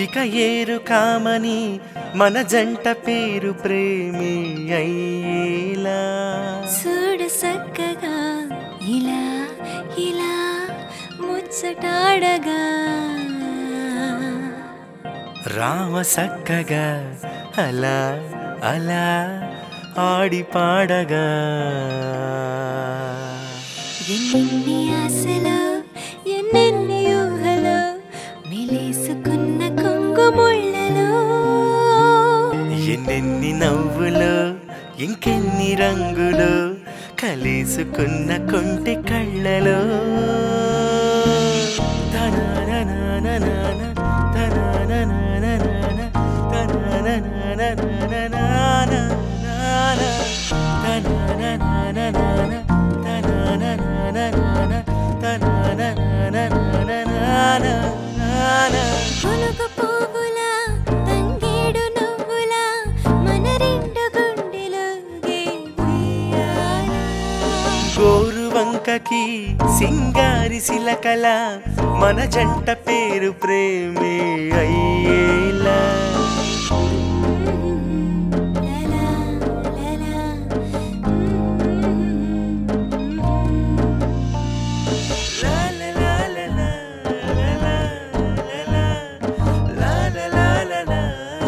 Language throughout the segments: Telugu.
ఇక ఏరు కామని మన జంట పేరు ప్రేమి అయ్యేలా చూడు సక్కగా ఇలా ఇలా ముచ్చటాడగా రామ సక్కగా అలా అలా ఆడి పాడగా ఎన్నెన్ని ఆశలు ఎన్నెన్ని ఊహలు మెలేసుకున్న కొంగు ముళ్ళలో ఎన్నెన్ని నవ్వులు ఇంకెన్ని రంగులు కలిసుకున్న కొంటి కళ్ళలో తనననననన, తనననననన, తనననననననననన, తనననననన, తనననననన, తననననననననన. పులుగు పువ్వులా తంగేడు నువ్వులా మన రెండు గుండెలోగే ఉయ్యాల. గోరు వంకకి సింగారి శిలకల మన జంట పేరు ప్రేమే అయ్యేలా లలా, లలా, లా లా లా లా లా, లా లా లా లా, లా లా లా లా.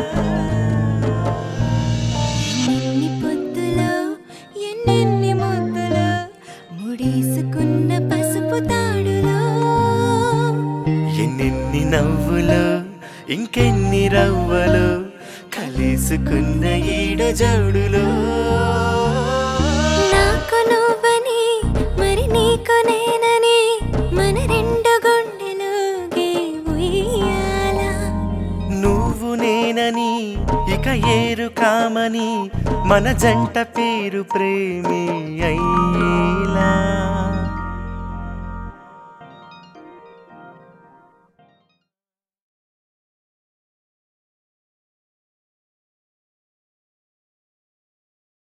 ఎన్నెన్ని పొద్దులో ఎన్నెన్ని ముద్దులో ముడేసుకున్న పసుపు తాడులో ఎన్నెన్ని నవ్వులు ఇంకెన్ని రవ్వలు కలిసుకున్న ఈడు జోడులో నాకు నువ్వని మరి నీకు నేనని మన రెండు గుండెలోగే ఉయ్యాల నువ్వు నేనని ఇక ఏరు కామని మన జంట పేరు ప్రేమి అయ్యేలా